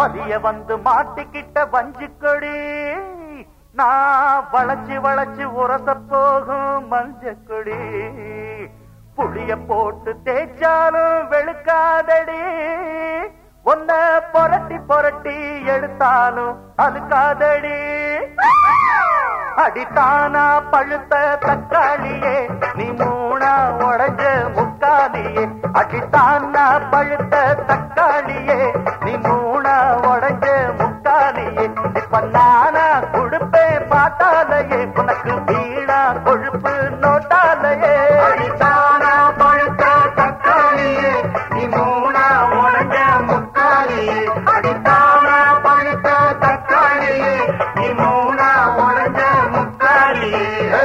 வலிய வந்து மாட்டிக்கிட்ட வஞ்சிக்கொடி நான் வளைச்சு வளைச்சு உரச போகும் மஞ்சக்கொடி புளிய போட்டு தேய்ச்சாலும் வெளுக்காதடி ஒன்ன பொரட்டி பொரட்டி எடுத்தாலும் அழுக்காதடி அடித்தானா பழுத்த தக்காளியே நீ மூணா உடஞ்ச முக்காலியே அடித்தானா பழுத்த தக்காளியே நீ மூணா உடஞ்ச முக்காலியே இப்ப நானா கொடுப்பேன் பாட்டாலையே உனக்கு வீணா கொழுப்பு நோட்டாலையே அடித்தானா பழுத்த தக்காளியே நீ மூணா உடஞ்ச முக்காலியே அடித்தானா பழுத்த தக்காளியே நீ மூணா உடஞ்ச முக்காலியே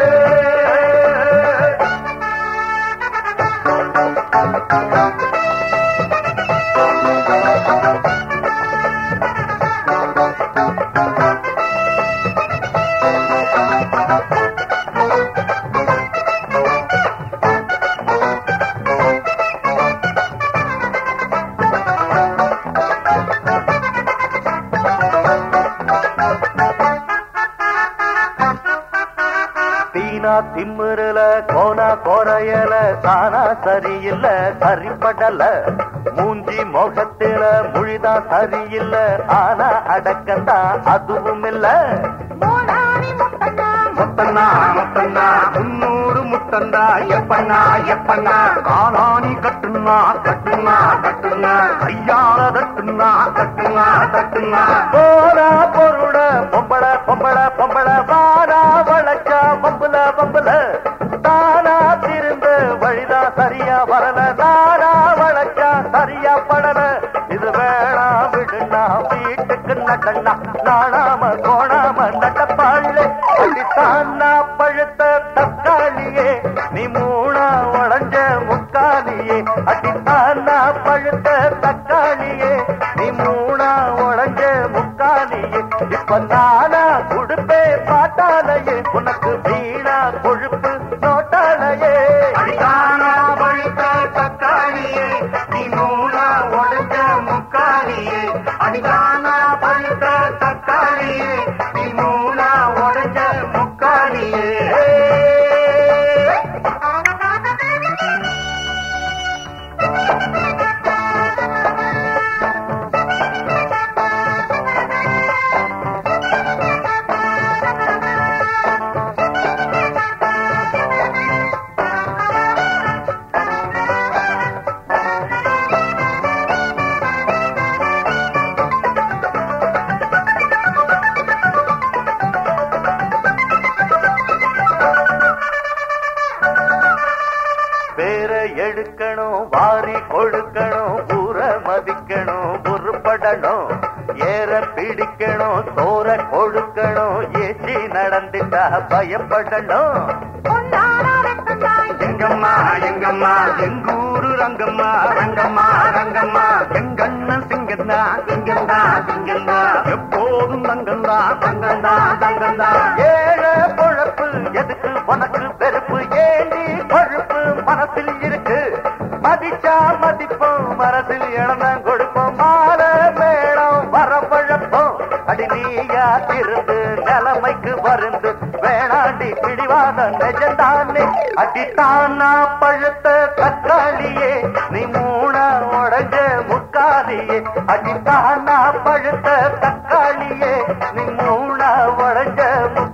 தீனா திம்முறல கோனா கோரையல தானா சரியில்ல சரிப்படல மூஞ்சி முகத்தில மொழிதான் சரியில்ல ஆனா அடக்கந்தான் அதுவும் இல்ல மூணாணி முத்தண்ணா முத்தண்ணா முத்தண்ணா முன்னூறு முத்தண்ணா எப்பண்ணா எப்பண்ணா காணாணி கட்டுனா கட்டுனா கட்டுனா கையால தட்டுனா தட்டுனா தட்டுனா போரா பொருட பொம்பள பொம்பள பொம்பள வாரா வளச்சா பம்புல பம்புல தானா திரும்ப வழிதா சரியா வரல தானா வளச்சா சரியா படல இது வேணா விடுனா வீட்டுக்கு நடனா நாணாம கோணாம நடப்பாளே அடித்தானா பழுத்த தக்காளியே நீ மூணா உடஞ்ச முக்காலியே அடித்தானா பழுத்த தக்காளியே நீ மூணா உடஞ்ச முக்காலியே இப்ப நானா உடுப்பே பாட்டாலையே உனக்கு வீணா கொழுப்பு நோட்டாலையே அடித்தானா பழுத்த தக்காளியே நீ மூணா உடஞ்ச முக்காலியே அடித்தானா பழுத்த தக்காளியே நீ மூணா உடஞ்ச முக்காலியே பேர எடுக்கணும் வாரி கொடுக்கணும் ஊர மதிக்கணும் உருப்படணும் ஏற பிடிக்கணும் தோற கொடுக்கணும் ஏச்சி நடந்துட்டா பயப்படணும் எங்கம்மா எங்கம்மா எங்கூரு ரங்கம்மா ரங்கம்மா ரங்கம்மா எங்கண்ணன் சிங்கந்தா சிங்கந்தா சிங்கந்தா எப்போதும் தங்கந்தா தங்கந்தா தங்கந்தா ஏழ பொழப்பு எதுக்கு உனக்கு வெறுப்பு ஏண்டி கொழுப்பு மனசில் இருக்கு மதிச்சா மதிப்போம் மனசில் இழந்தான் கொடுப்போம் மாற மேளம் வரப்பழப்போம் அடி நீயா திருந்து நிலைமைக்கு வருந்து வேணாண்டி பிடிவாத நெஜந்தானே அடித்தானா பழுத்த தக்காளியே நீ மூணா உடஞ்ச முக்காலியே அடித்தானா பழுத்த தக்காளியே நீ மூணா உடஞ்ச முக்காலியே